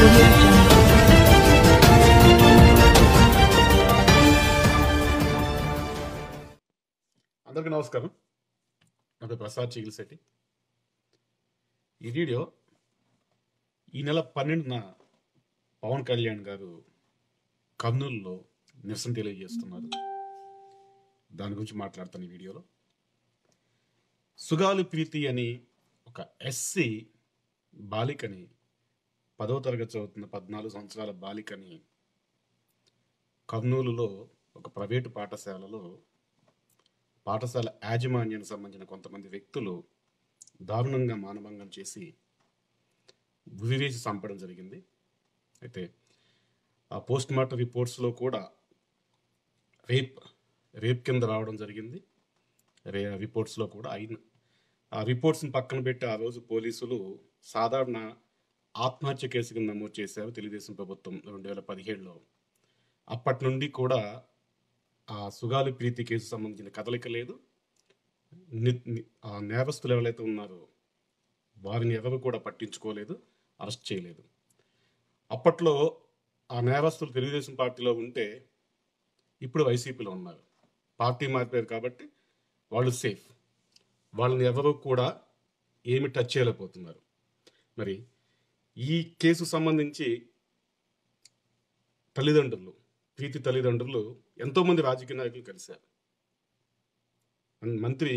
audio jungle. అందరికీ నమస్కారం నా పేరు ప్రసాద్ చిగిల్శెట్టి ఈ వీడియో ఈ నెల పన్నెండున పవన్ కళ్యాణ్ గారు కర్నూలులో నిరసన తెలియజేస్తున్నారు దాని గురించి మాట్లాడతాను ఈ వీడియోలో సుగాలి ప్రీతి అని ఒక ఎస్సీ బాలికని పదవ తరగతి చదువుతున్న పద్నాలుగు సంవత్సరాల బాలికని కర్నూలులో ఒక ప్రైవేటు పాఠశాలలో పాఠశాల యాజమాన్యానికి సంబంధించిన కొంతమంది వ్యక్తులు దారుణంగా మానభంగం చేసి ఉరివేసి చంపడం జరిగింది అయితే ఆ పోస్ట్ మార్టం రిపోర్ట్స్లో కూడా రేప్ రేప్ కింద రావడం జరిగింది రే రిపోర్ట్స్లో కూడా అయిన ఆ రిపోర్ట్స్ని పక్కన పెట్టి ఆ రోజు పోలీసులు సాధారణ ఆత్మహత్య కేసు కింద నమోదు చేశారు తెలుగుదేశం ప్రభుత్వం రెండు వేల పదిహేడులో అప్పటి నుండి కూడా ఆ సుగాలి ప్రీతి కేసు సంబంధించిన కదలిక లేదు ని- ని- ఆ నేరస్తులు ఎవరైతే ఉన్నారో వారిని ఎవరు కూడా పట్టించుకోలేదు అరెస్ట్ చేయలేదు అప్పట్లో ఆ నేరస్తులు తెలుగుదేశం పార్టీలో ఉంటే ఇప్పుడు వైసీపీలో ఉన్నారు పార్టీ మారిపోయారు కాబట్టి వాళ్ళు సేఫ్ వాళ్ళని ఎవరు కూడా ఏమి టచ్ చేయలేకపోతున్నారు మరి ఈ కేసు సంబంధించి తల్లిదండ్రులు ప్రీతి తల్లిదండ్రులు ఎంతోమంది రాజకీయ నాయకులు కలిశారు మన్- మంత్రి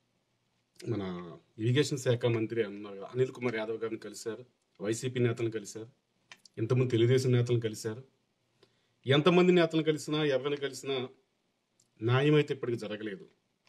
మన ఇరిగేషన్ శాఖ మంత్రి అన్నారు కదా, అనిల్ కుమార్ యాదవ్ గారిని కలిశారు వైసీపీ నేతలను కలిశారు ఎంతమంది తెలుగుదేశం నేతలను కలిశారు ఎంతమంది నేతలను కలిసినా ఎవరిని కలిసినా న్యాయం అయితే ఇప్పటికి జరగలేదు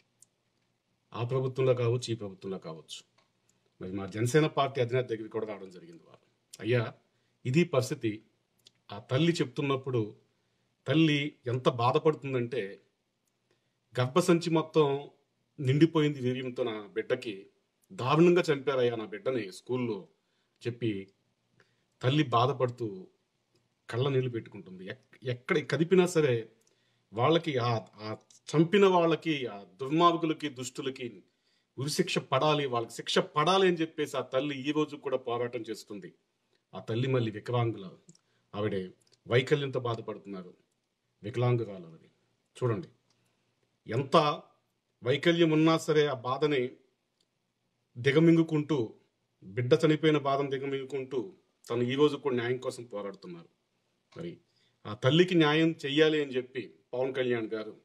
ఆ ప్రభుత్వంలో కావచ్చు ఈ ప్రభుత్వంలో కావచ్చు మరి మా జనసేన పార్టీ అధినేత దగ్గరికి కూడా రావడం జరిగింది వారు అయ్యా ఇది పరిస్థితి ఆ తల్లి చెప్తున్నప్పుడు తల్లి ఎంత బాధపడుతుందంటే గర్భసంచి మొత్తం నిండిపోయింది వీర్యంతో నా బిడ్డకి దారుణంగా చంపారయ్యా నా బిడ్డని స్కూల్లో చెప్పి తల్లి బాధపడుతూ కళ్ళ నీళ్ళు పెట్టుకుంటుంది ఎక్- ఎక్కడ కదిపినా సరే వాళ్ళకి ఆ ఆ చంపిన వాళ్ళకి ఆ దుర్మార్గులకి దుష్టులకి ఉరిశిక్ష పడాలి వాళ్ళకి శిక్ష పడాలి అని చెప్పేసి ఆ తల్లి ఈ రోజు కూడా పోరాటం చేస్తుంది ఆ తల్లి మళ్ళీ వికలాంగుల ఆవిడ వైకల్యంతో బాధపడుతున్నారు వికలాంగురాలు ఆవిడ చూడండి ఎంత వైకల్యం ఉన్నా సరే ఆ బాధని దిగమింగుకుంటూ బిడ్డ చనిపోయిన బాధను దిగమింగుకుంటూ తను ఈ రోజు కూడా న్యాయం కోసం పోరాడుతున్నారు మరి ఆ తల్లికి న్యాయం చెయ్యాలి అని చెప్పి పవన్ కళ్యాణ్ గారు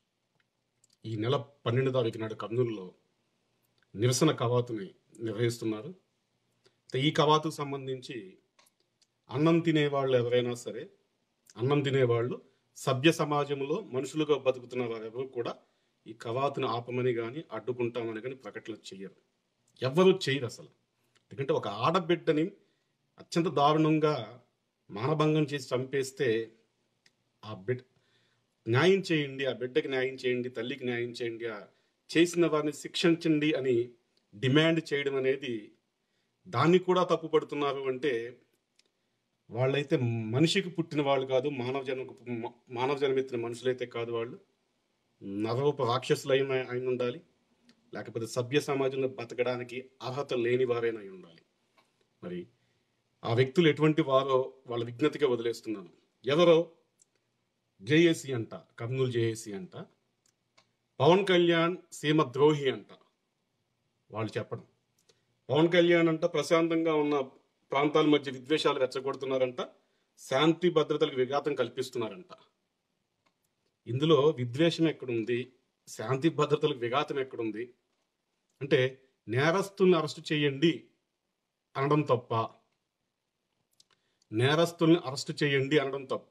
ఈ నెల పన్నెండు తారీఖు నాడు కర్నూలులో నిరసన కవాతుని నిర్వహిస్తున్నారు అయితే ఈ కవాతుకు సంబంధించి అన్నం తినేవాళ్ళు ఎవరైనా సరే అన్నం తినేవాళ్ళు సభ్య సమాజంలో మనుషులుగా బతుకుతున్న వారెవరు కూడా ఈ కవాతును ఆపమని కానీ అడ్డుకుంటామని కానీ ప్రకటనలు చేయరు ఎవ్వరూ చేయరు అసలు ఎందుకంటే ఒక ఆడబిడ్డని అత్యంత దారుణంగా మానభంగం చేసి చంపేస్తే ఆ బిడ్డ న్యాయం చేయండి ఆ బిడ్డకి న్యాయం చేయండి తల్లికి న్యాయం చేయండి ఆ చేసిన వారిని శిక్షించండి అని డిమాండ్ చేయడం అనేది దాన్ని కూడా తప్పుపడుతున్నారు అంటే వాళ్ళైతే మనిషికి పుట్టిన వాళ్ళు కాదు మానవ జన్మకు మానవ జన్మెత్తిన మనుషులైతే కాదు వాళ్ళు నరరూప రాక్షసులు అయిన అయి ఉండాలి లేకపోతే సభ్య సమాజంలో బతకడానికి అర్హత లేని వారైనా అయి ఉండాలి మరి ఆ వ్యక్తులు ఎటువంటి వారో వాళ్ళ విజ్ఞతగా వదిలేస్తున్నాను ఎవరో జేఏసీ అంట కర్నూలు జేఏసీ అంట పవన్ కళ్యాణ్ సీమ ద్రోహి అంట వాళ్ళు చెప్పడం పవన్ కళ్యాణ్ అంట ప్రశాంతంగా ఉన్న ప్రాంతాల మధ్య విద్వేషాలు రెచ్చగొడుతున్నారంట శాంతి భద్రతలకు విఘాతం కల్పిస్తున్నారంట ఇందులో విద్వేషం ఎక్కడుంది శాంతి భద్రతలకు విఘాతం ఎక్కడుంది అంటే నేరస్తుల్ని అరెస్ట్ చేయండి అనడం తప్ప నేరస్తుల్ని అరెస్ట్ చేయండి అనడం తప్ప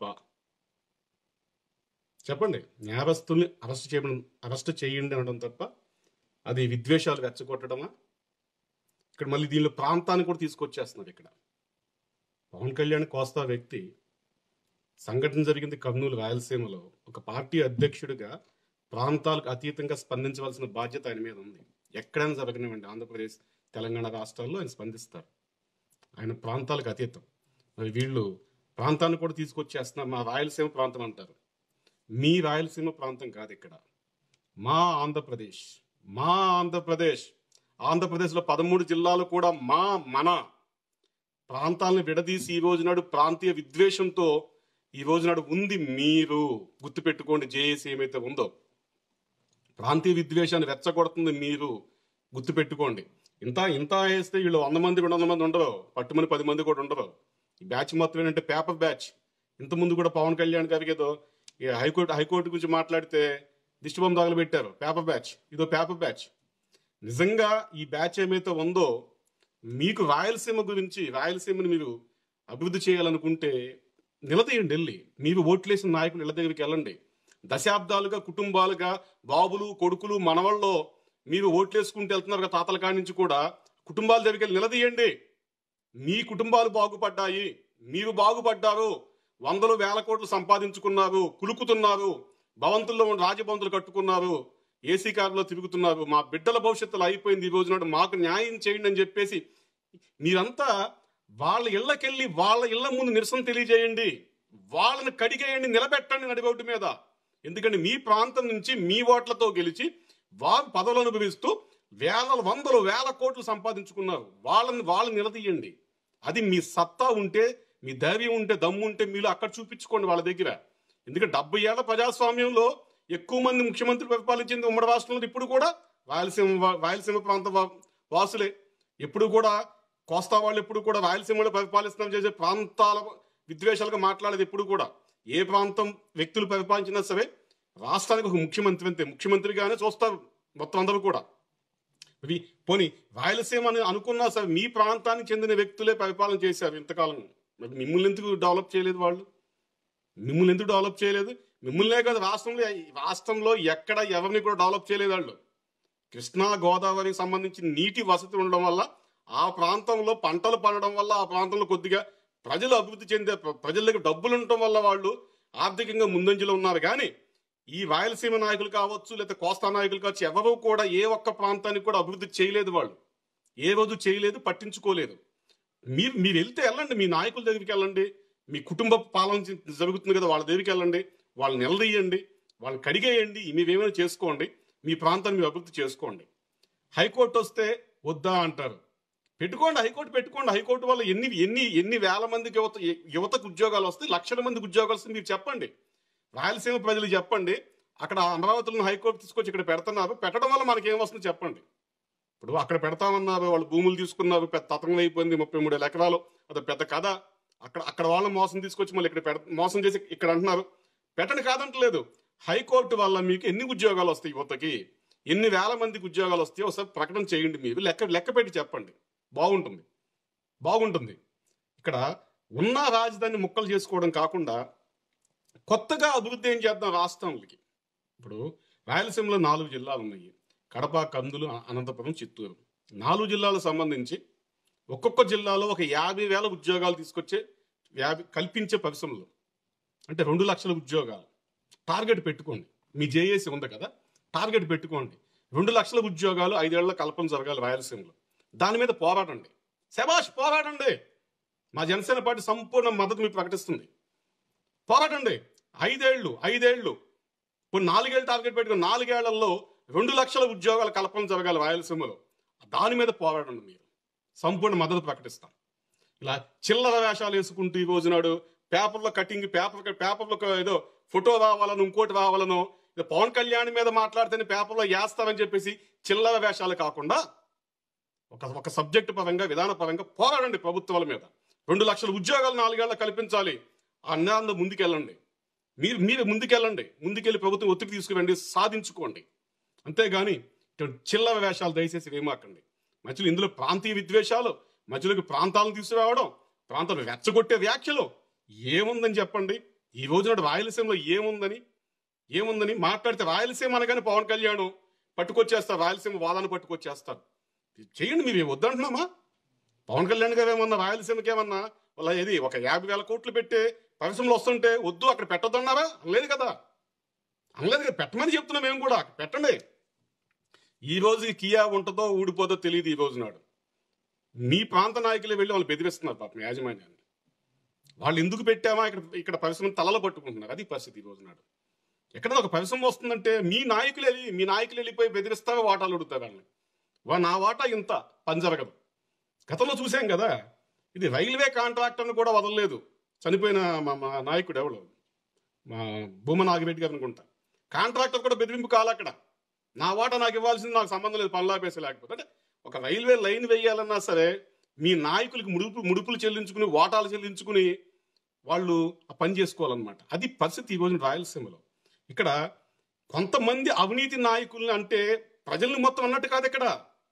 చెప్పండి నేరస్తుల్ని అరెస్ట్ చేయడం అరెస్ట్ చేయండి అనడం తప్ప అది విద్వేషాలు రెచ్చగొట్టడమా ఇక్కడ మళ్ళీ దీనిలో ప్రాంతాన్ని కూడా తీసుకొచ్చేస్తున్నారు ఇక్కడ పవన్ కళ్యాణ్ కోస్తా వ్యక్తి సంఘటన జరిగింది కర్నూలు రాయలసీమలో ఒక పార్టీ అధ్యక్షుడిగా ప్రాంతాలకు అతీతంగా స్పందించవలసిన బాధ్యత ఆయన మీద ఉంది ఎక్కడైనా జరగనివ్వండి ఆంధ్రప్రదేశ్ తెలంగాణ రాష్ట్రాల్లో ఆయన స్పందిస్తారు ఆయన ప్రాంతాలకు అతీతం మరి వీళ్ళు ప్రాంతాన్ని కూడా తీసుకొచ్చేస్తున్నారు మా రాయలసీమ ప్రాంతం అంటారు మీ రాయలసీమ ప్రాంతం కాదు ఇక్కడ మా ఆంధ్రప్రదేశ్ మా ఆంధ్రప్రదేశ్ ఆంధ్రప్రదేశ్లో పదమూడు జిల్లాలు కూడా మా మన ప్రాంతాలను విడదీసి ఈ రోజు నాడు ప్రాంతీయ విద్వేషంతో ఈ రోజు నాడు ఉంది మీరు గుర్తుపెట్టుకోండి జేఏసీ ఏమైతే ఉందో ప్రాంతీయ విద్వేషాన్ని రెచ్చగొడుతుంది మీరు గుర్తుపెట్టుకోండి ఇంత ఇంత వేస్తే వీళ్ళు వంద మంది రెండు వందల మంది ఉండరు పట్టుమని పది మంది కూడా ఉండరు ఈ బ్యాచ్ మొత్తం ఏంటంటే పేపర్ బ్యాచ్ ఇంత ముందు కూడా పవన్ కళ్యాణ్ గారికి ఏదో ఈ హైకోర్టు హైకోర్టు గురించి మాట్లాడితే దిష్టిబొమ్మ తగలబెట్టారు పేపర్ బ్యాచ్ ఇదో పేపర్ బ్యాచ్ నిజంగా ఈ బ్యాచ్ ఏమైతే ఉందో మీకు రాయలసీమ గురించి రాయలసీమని మీరు అభివృద్ధి చేయాలనుకుంటే నిలదీయండి వెళ్ళి మీరు ఓట్లేసిన నాయకులు ఇళ్ళ దగ్గరికి వెళ్ళండి దశాబ్దాలుగా కుటుంబాలుగా బాబులు కొడుకులు మనవల్లో మీరు ఓట్లేసుకుంటూ వెళ్తున్నారు కదా తాతల కాడి నుంచి కూడా కుటుంబాల దగ్గరికి వెళ్ళి నిలదీయండి మీ కుటుంబాలు బాగుపడ్డాయి మీరు బాగుపడ్డారు వందలు వేల కోట్లు సంపాదించుకున్నారు కులుకుతున్నారు భవంతుల్లో ఉన్న రాజభవంతులు కట్టుకున్నారు ఏసీ కారులో తిరుగుతున్నారు మా బిడ్డల భవిష్యత్తులో అయిపోయింది ఈ రోజు నాడు మాకు న్యాయం చేయండి అని చెప్పేసి మీరంతా వాళ్ళ ఇళ్ళకెళ్ళి వాళ్ళ ఇళ్ళ ముందు నిరసన తెలియజేయండి వాళ్ళని కడిగేయండి నిలబెట్టండి నడిబొడ్డు మీద ఎందుకంటే మీ ప్రాంతం నుంచి మీ ఓట్లతో గెలిచి వారు పదవులు అనుభవిస్తూ వేల వందలు వేల కోట్లు సంపాదించుకున్నారు వాళ్ళని వాళ్ళని నిలదీయండి అది మీ సత్తా ఉంటే మీ ధైర్యం ఉంటే దమ్ము ఉంటే మీరు అక్కడ చూపించుకోండి వాళ్ళ దగ్గర ఎందుకంటే డెబ్బై ఏళ్ల ప్రజాస్వామ్యంలో ఎక్కువ మంది ముఖ్యమంత్రులు పరిపాలించింది ఉమ్మడి రాష్ట్రంలో ఇప్పుడు కూడా రాయలసీమ వా- రాయలసీమ ప్రాంత వా- వాసులే ఎప్పుడు కూడా కోస్తా వాళ్ళు ఎప్పుడు కూడా రాయలసీమలో పరిపాలిస్తున్నాం చేసే ప్రాంతాల విద్వేషాలుగా మాట్లాడేది ఎప్పుడు కూడా ఏ ప్రాంతం వ్యక్తులు పరిపాలించినా సరే రాష్ట్రానికి ఒక ముఖ్యమంత్రి అంతే ముఖ్యమంత్రిగానే చూస్తారు మొత్తం అందరూ కూడా ఇవి పోనీ రాయలసీమ అని అనుకున్నా సరే మీ ప్రాంతానికి చెందిన వ్యక్తులే పరిపాలన చేశారు ఇంతకాలం మరి మిమ్మల్ని ఎందుకు డెవలప్ చేయలేదు వాళ్ళు మిమ్మల్ని ఎందుకు డెవలప్ చేయలేదు మిమ్మల్నే కాదు రాష్ట్రంలో రాష్ట్రంలో ఎక్కడ ఎవరిని కూడా డెవలప్ చేయలేదు వాళ్ళు కృష్ణా గోదావరికి సంబంధించి నీటి వసతి ఉండడం వల్ల ఆ ప్రాంతంలో పంటలు పండడం వల్ల ఆ ప్రాంతంలో కొద్దిగా ప్రజలు అభివృద్ధి చెందే ప్ర- ప్రజల దగ్గర డబ్బులు ఉండటం వల్ల వాళ్ళు ఆర్థికంగా ముందంజలో ఉన్నారు కానీ ఈ రాయలసీమ నాయకులు కావచ్చు లేదా కోస్తా నాయకులు కావచ్చు ఎవరూ కూడా ఏ ఒక్క ప్రాంతానికి కూడా అభివృద్ధి చేయలేదు వాళ్ళు ఏ రోజు చేయలేదు పట్టించుకోలేదు మీరు మీరు వెళ్తే వెళ్ళండి మీ నాయకుల దగ్గరికి వెళ్ళండి మీ కుటుంబ పాలన జ- జరుగుతుంది కదా వాళ్ళ దగ్గరికి వెళ్ళండి వాళ్ళని నిలదీయండి వాళ్ళని కడిగేయండి మీరేమైనా చేసుకోండి మీ ప్రాంతాన్ని మీరు అభివృద్ధి చేసుకోండి హైకోర్టు వస్తే వద్దా అంటారు పెట్టుకోండి హైకోర్టు పెట్టుకోండి హైకోర్టు వల్ల ఎన్ని ఎన్ని ఎన్ని వేల మందికి యువత యువతకు ఉద్యోగాలు వస్తాయి లక్షల మందికి ఉద్యోగాలు వస్తాయి మీరు చెప్పండి రాయలసీమ ప్రజలు చెప్పండి అక్కడ అమరావతిలో హైకోర్టు తీసుకొచ్చి ఇక్కడ పెడుతున్నారు పెట్టడం వల్ల మనకి ఏం వస్తుంది చెప్పండి ఇప్పుడు అక్కడ పెడతామన్నారు వాళ్ళు భూములు తీసుకున్నారు పెద్ద తతంగం అయిపోయింది ముప్పై మూడు వేల ఎకరాలు అది పెద్ద కథ అక్కడ అక్కడ వాళ్ళని మోసం తీసుకొచ్చి మళ్ళీ ఇక్కడ పెడ మోసం చేసి ఇక్కడ అంటున్నారు పెట్టండి కాదంటలేదు హైకోర్టు వల్ల మీకు ఎన్ని ఉద్యోగాలు వస్తాయి యువతకి ఎన్ని వేల మందికి ఉద్యోగాలు వస్తాయో ఒకసారి ప్రకటన చేయండి మీరు లెక్క లెక్క పెట్టి చెప్పండి బాగుంటుంది బాగుంటుంది ఇక్కడ ఉన్న రాజధాని ముక్కలు చేసుకోవడం కాకుండా కొత్తగా అభివృద్ధి ఏం చేద్దాం రాష్ట్రాలకి ఇప్పుడు రాయలసీమలో నాలుగు జిల్లాలు ఉన్నాయి కడప కందులు అ- అనంతపురం చిత్తూరు నాలుగు జిల్లాలకు సంబంధించి ఒక్కొక్క జిల్లాలో ఒక యాభై వేల ఉద్యోగాలు తీసుకొచ్చే యాభై కల్పించే పరిశ్రమలు అంటే రెండు లక్షల ఉద్యోగాలు టార్గెట్ పెట్టుకోండి మీ జేఏసీ ఉంది కదా టార్గెట్ పెట్టుకోండి రెండు లక్షల ఉద్యోగాలు ఐదేళ్ల కల్పన జరగాలి రాయలసీమలో దాని మీద పోరాడండి శబాష్ పోరాడండి మా జనసేన పార్టీ సంపూర్ణ మద్దతు మీకు ప్రకటిస్తుంది పోరాటండి ఐదేళ్లు ఐదేళ్లు ఇప్పుడు నాలుగేళ్ళు టార్గెట్ పెట్టుకుని నాలుగేళ్లలో రెండు లక్షల ఉద్యోగాల కల్పన జరగాలి రాయలసీమలో దాని మీద పోరాడండి మీరు సంపూర్ణ మద్దతు ప్రకటిస్తాం ఇలా చిల్లర వేషాలు వేసుకుంటూ ఈ రోజు నాడు పేపర్లో కటింగ్ పేపర్ పేపర్లో ఏదో ఫోటో రావాలను ఇంకోటి రావాలను ఏదో పవన్ కళ్యాణ్ మీద మాట్లాడితేనే పేపర్లో వేస్తారని చెప్పేసి చిల్లర వేషాలు కాకుండా ఒక ఒక సబ్జెక్టు పరంగా విధాన పరంగా పోరాడండి ప్రభుత్వాల మీద రెండు లక్షల ఉద్యోగాలు నాలుగేళ్ల కల్పించాలి ఆ అన్నాంద ముందుకెళ్ళండి మీరు మీరు ముందుకెళ్ళండి ముందుకెళ్ళి ప్రభుత్వం ఒత్తిడి తీసుకురండి సాధించుకోండి అంతేగాని ఇటువంటి చిల్లర వేషాలు దయచేసి వేమాకండి మధ్యలో ఇందులో ప్రాంతీయ విద్వేషాలు మధ్యలోకి ప్రాంతాలను తీసుకురావడం ప్రాంతాలు రెచ్చగొట్టే వ్యాఖ్యలు ఏముందని చెప్పండి ఈ రోజు నాడు రాయలసీమలో ఏముందని ఏముందని మాట్లాడితే రాయలసీమ అనగానే పవన్ కళ్యాణ్ పట్టుకొచ్చేస్తారు రాయలసీమ వాదాన్ని పట్టుకొచ్చేస్తారు చేయండి మీరు వద్దంటున్నామా పవన్ కళ్యాణ్ గారు ఏమన్నా రాయలసీమకి ఏమన్నా వాళ్ళ ఏది ఒక యాభై వేల కోట్లు పెట్టే పరిశ్రమలు వస్తుంటే వద్దు అక్కడ పెట్టొద్దన్నారా అనలేదు కదా అనలేదు కదా పెట్టమని చెప్తున్నాం మేము కూడా పెట్టండి ఈ రోజు ఈ కియా ఉంటుందో ఊడిపోదో తెలియదు ఈ రోజు నాడు మీ ప్రాంత నాయకులే వెళ్ళి వాళ్ళు బెదిరిస్తున్నారు పాపం యాజమాన్యాన్ని వాళ్ళు ఎందుకు పెట్టామా ఇక్కడ ఇక్కడ పరిశ్రమ తలలో పట్టుకుంటున్నారు అది పరిస్థితి ఈ రోజు నాడు ఎక్కడ ఒక పరిశ్రమ వస్తుందంటే మీ నాయకులు వెళ్ళి మీ నాయకులు వెళ్ళిపోయి బెదిరిస్తావో వాటాలు అడుగుతారు వాళ్ళని వా నా వాటా ఇంత పని జరగదు గతంలో చూసాం కదా ఇది రైల్వే కాంట్రాక్టర్ని కూడా వదలలేదు చనిపోయిన మా మా నాయకుడు ఎవడు మా భూమ నాగిరెడ్డి గారు అనుకుంటా కాంట్రాక్టర్ కూడా బెదిరింపు కాదు అక్కడ నా వాట నాకు ఇవ్వాల్సింది నాకు సంబంధం లేదు పనులాపేసి లేకపోతే అంటే ఒక రైల్వే లైన్ వేయాలన్నా సరే మీ నాయకులకి ముడుపు ముడుపులు చెల్లించుకుని వాటాలు చెల్లించుకుని వాళ్ళు ఆ పని చేసుకోవాలన్నమాట అది పరిస్థితి ఈ రోజున రాయలసీమలో ఇక్కడ కొంతమంది అవినీతి నాయకుల్ని అంటే ప్రజల్ని మొత్తం అన్నట్టు కాదు ఇక్కడ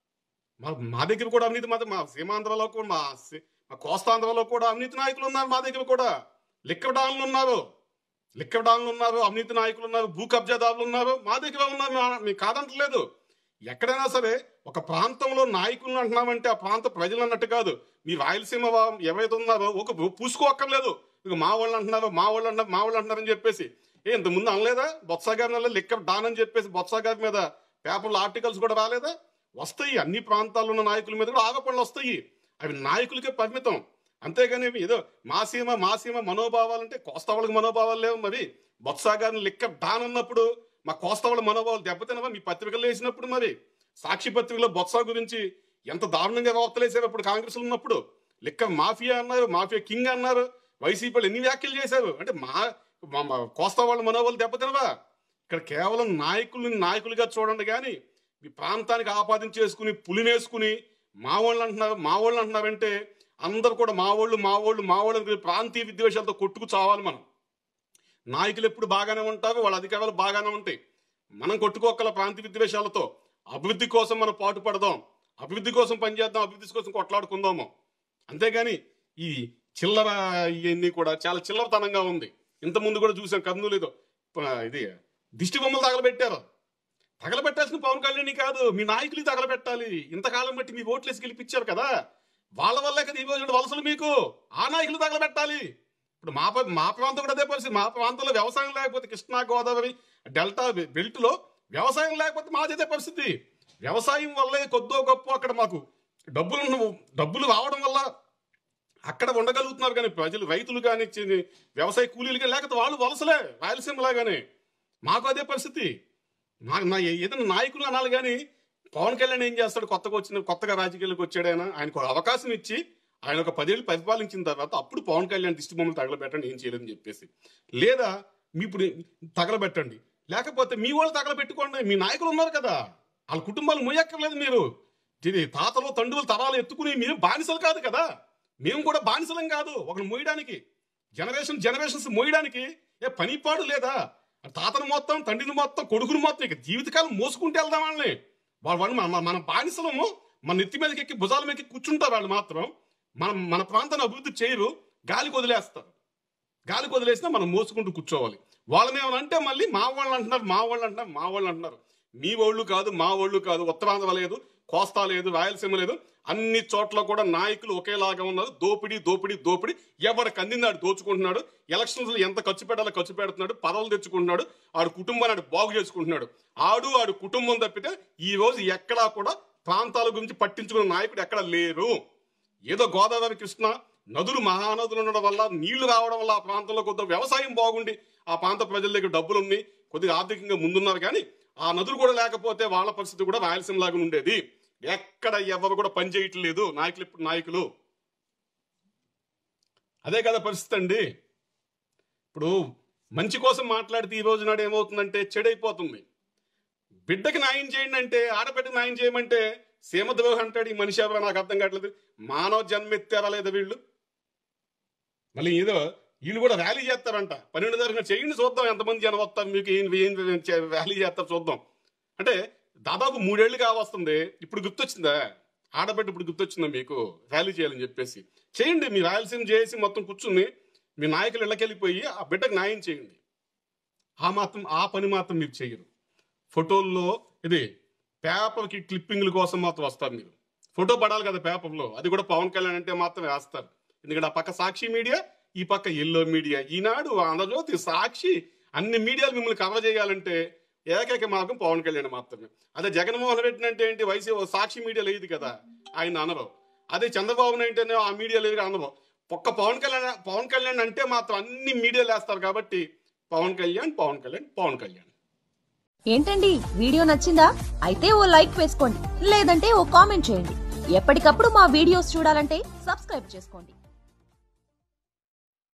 మా మా దగ్గర కూడా అవినీతి మాత్రం మా సీమాంధ్రలో కూడా మా సీ- మా కోస్తాంధ్రలో కూడా అవినీతి నాయకులు ఉన్నారు మా దగ్గర కూడా లిక్కర్ డాన్లు ఉన్నారు లిక్కర్ డాన్లు ఉన్నారు అవినీతి నాయకులు ఉన్నారు భూ కబ్జాదారులు ఉన్నారు మా దగ్గర ఉన్నారు మా- మీకు కాదంటలేదు ఎక్కడైనా సరే ఒక ప్రాంతంలో నాయకులను అంటున్నామంటే ఆ ప్రాంత ప్రజలు అన్నట్టు కాదు మీ రాయలసీమ వా- ఎవరైతే ఉన్నారో ఒక పూసుకోక్కర్లేదు ఇక మా వాళ్ళు అంటున్నారు మా వాళ్ళు అంటున్నారు మా వాళ్ళు అంటున్నారని చెప్పేసి ఏ ఇంతకుముందు అనలేదా బొత్స గారి నెల లిక్కర్ డాన్ అని చెప్పేసి బొత్స గారి మీద పేపర్లో ఆర్టికల్స్ కూడా రాలేదా వస్తాయి అన్ని ప్రాంతాల్లో ఉన్న నాయకుల మీద కూడా ఆరోపణలు వస్తాయి అవి నాయకులకే పరిమితం అంతేగాని ఇవి ఏదో మా సీమ మా సీమ మనోభావాలంటే కోస్తా వాళ్ళకి మనోభావాలు లేవు మరి బొత్స గారిని లిక్కర్ డాన్ అన్నప్పుడు మా కోస్తా వాళ్ళ మనోభావాలు దెబ్బతినవా మీ పత్రికలు వేసినప్పుడు మరి సాక్షి పత్రికలో బొత్స గురించి ఎంత దారుణంగా వార్తలు వేసారు అప్పుడు కాంగ్రెస్ ఉన్నప్పుడు లిక్కర్ మాఫియా అన్నారు మాఫియా కింగ్ అన్నారు వైసీపీ వాళ్ళు ఎన్ని వ్యాఖ్యలు చేశారు అంటే మా మా- మా కోస్తా వాళ్ళ మనోభావాలు దెబ్బతినవా ఇక్కడ కేవలం నాయకుల్ని నాయకులుగా చూడండి కానీ మీ ప్రాంతానికి ఆపాదించేసుకుని పులినేసుకుని మా వాళ్ళు అంటున్నారు మా వాళ్ళు అంటున్నారంటే అందరు కూడా మా వాళ్ళు మా వాళ్ళు మా వాళ్ళు అనుకుని ప్రాంతీయ విద్వేషాలతో కొట్టుకు చావాలి మనం నాయకులు ఎప్పుడు బాగానే ఉంటారు వాళ్ళ అధికారాలు బాగానే ఉంటాయి మనం కొట్టుకోగల ప్రాంతీయ విద్వేషాలతో అభివృద్ధి కోసం మనం పాటుపడదాం అభివృద్ధి కోసం పనిచేద్దాం అభివృద్ధి కోసం కొట్లాడుకుందాము అంతేగాని ఈ చిల్లర ఇవన్నీ కూడా చాలా చిల్లరతనంగా ఉంది ఇంత ముందు కూడా చూసాం కర్నూలు ఏదో ప- ఇది దిష్టి బొమ్మలు తగలబెట్టారు తగలబెట్టాల్సిన పవన్ కళ్యాణ్ కాదు మీ నాయకులు తగలబెట్టాలి ఇంతకాలం బట్టి మీ ఓట్లేసి గెలిపించారు కదా వాళ్ళ వల్లే కదా ఈ రోజు వలసలు మీకు ఆ నాయకులు తగలబెట్టాలి ఇప్పుడు మా ప- మా ప్రాంతం కూడా అదే పరిస్థితి మా ప్రాంతంలో వ్యవసాయం లేకపోతే కృష్ణా గోదావరి డెల్టా బెల్ట్ లో వ్యవసాయం లేకపోతే మాది అదే పరిస్థితి వ్యవసాయం వల్లే కొద్దో గొప్ప అక్కడ మాకు డబ్బులు ఉన్న- డబ్బులు రావడం వల్ల అక్కడ ఉండగలుగుతున్నారు కానీ ప్రజలు రైతులు కానీ చి- వ్యవసాయ కూలీలు కానీ లేకపోతే వాళ్ళు వలసలే రాయలసీమ లాగానే మాకు అదే పరిస్థితి మా నా ఏదైనా నాయకులు అనాలి కానీ పవన్ కళ్యాణ్ ఏం చేస్తాడు కొత్తగా వచ్చిన కొత్తగా రాజకీయాలకు వచ్చాడు ఆయన ఆయనకు ఒక అవకాశం ఇచ్చి ఆయన ఒక పదేళ్ళు పరిపాలించిన తర్వాత అప్పుడు పవన్ కళ్యాణ్ దిష్టి బొమ్మలు తగలబెట్టండి ఏం చేయలేదని చెప్పేసి లేదా మీ ఇప్పుడు తగలబెట్టండి లేకపోతే మీ వాళ్ళు తగలబెట్టుకోండి మీ నాయకులు ఉన్నారు కదా వాళ్ళ కుటుంబాలు మొయ్యక్కర్లేదు మీరు ఇది తాతలు తండ్రులు తరాలు ఎత్తుకుని మేము బానిసలు కాదు కదా మేము కూడా బానిసలం కాదు ఒకరు మోయడానికి జనరేషన్ జనరేషన్స్ మోయడానికి ఏ పనిపాడు లేదా తాతను మొత్తం తండ్రిని మొత్తం కొడుకుని మొత్తం ఇక జీవితకాలం మోసుకుంటూ వెళ్దాం వాళ్ళని వాళ్ళ వాళ్ళు మన మన బానిసలము మన నెత్తి మీదకి ఎక్కి భుజాల మీదకి కూర్చుంటారు వాళ్ళు మాత్రం మన మన ప్రాంతాన్ని అభివృద్ధి చేయరు గాలికి వదిలేస్తారు గాలికి వదిలేసినా మనం మోసుకుంటూ కూర్చోవాలి వాళ్ళని ఏమైనా అంటే మళ్ళీ మా వాళ్ళు అంటున్నారు మా వాళ్ళు అంటున్నారు మా వాళ్ళు అంటున్నారు మీ వాళ్ళు కాదు మా వాళ్ళు కాదు ఉత్తరాంధ్ర లేదు కోస్తా లేదు రాయలసీమ లేదు అన్ని చోట్ల కూడా నాయకులు ఒకేలాగా ఉన్నారు దోపిడీ దోపిడీ దోపిడీ ఎవరికి అందిందాడు దోచుకుంటున్నాడు ఎలక్షన్స్ లో ఎంత ఖర్చు పెట్టాలో ఖర్చు పెడుతున్నాడు పదవులు తెచ్చుకుంటున్నాడు ఆడు కుటుంబాన్ని ఆడు బాగు చేసుకుంటున్నాడు ఆడు ఆడు కుటుంబం తప్పితే ఈ రోజు ఎక్కడా కూడా ప్రాంతాల గురించి పట్టించుకున్న నాయకుడు ఎక్కడ లేరు ఏదో గోదావరి కృష్ణ నదులు మహానదులు ఉండడం వల్ల నీళ్లు రావడం వల్ల ఆ ప్రాంతంలో కొద్దిగా వ్యవసాయం బాగుండి ఆ ప్రాంత ప్రజల దగ్గర డబ్బులు ఉన్నాయి కొద్దిగా ఆర్థికంగా ముందున్నారు కానీ ఆ నదులు కూడా లేకపోతే వాళ్ళ పరిస్థితి కూడా రాయలసీమ లాగా ఉండేది ఎక్కడ ఎవరు కూడా పని చేయట్లేదు నాయకులు ఇప్పుడు నాయకులు అదే కదా పరిస్థితి అండి ఇప్పుడు మంచి కోసం మాట్లాడితే ఈ రోజు నాడు ఏమవుతుందంటే చెడైపోతుంది బిడ్డకి న్యాయం చేయండి అంటే ఆడబిడ్డకి న్యాయం చేయమంటే సీమద్రోహి అంటాడు ఈ మనిషి ఎవరో నాకు అర్థం కావట్లేదు మానవ జన్మ ఎత్తారా లేదా వీళ్ళు మళ్ళీ ఏదో వీళ్ళు కూడా ర్యాలీ చేస్తారంట పన్నెండు తారీఖున చేయండి చూద్దాం ఎంతమంది జనం వస్తారు మీకు ఏం ఏం చే- ర్యాలీ చేస్తారు చూద్దాం అంటే దాదాపు మూడేళ్లు కావస్తుంది ఇప్పుడు గుర్తొచ్చిందా ఆడబిడ్డ ఇప్పుడు గుర్తొచ్చిందా మీకు ర్యాలీ చేయాలని చెప్పేసి చేయండి మీ రాయలసీమ చేసి మొత్తం కూర్చుని మీ నాయకులు ఇళ్ళకెళ్ళిపోయి ఆ బిడ్డకు న్యాయం చేయండి ఆ మాత్రం ఆ పని మాత్రం మీరు చేయరు ఫోటోల్లో ఇది పేపర్కి క్లిప్పింగ్ల కోసం మాత్రం వస్తారు మీరు ఫోటో పడాలి కదా పేపర్లో అది కూడా పవన్ కళ్యాణ్ అంటే మాత్రం వేస్తారు ఎందుకంటే ఆ పక్క సాక్షి మీడియా ఈ పక్క ఎల్లో మీడియా ఈనాడు ఆంధ్రజ్యోతి సాక్షి అన్ని మీడియాలు మిమ్మల్ని కవర్ చేయాలంటే ఏకైక మార్గం పవన్ కళ్యాణ్ మాత్రమే అదే జగన్మోహన్ రెడ్డి అంటే ఏంటి వైసీ సాక్షి మీడియా లేదు కదా ఆయన అనరు అదే చంద్రబాబు నాయుడు అంటేనే ఆ మీడియా లేదు అనరు ఒక్క పవన్ కళ్యాణ్ పవన్ కళ్యాణ్ అంటే మాత్రం అన్ని మీడియాలు వేస్తారు కాబట్టి పవన్ కళ్యాణ్ పవన్ కళ్యాణ్ పవన్ కళ్యాణ్ ఏంటండి వీడియో నచ్చిందా అయితే ఓ లైక్ వేసుకోండి లేదంటే ఓ కామెంట్ చేయండి ఎప్పటికప్పుడు మా వీడియోస్ చూడాలంటే సబ్స్క్రైబ్ చేసుకోండి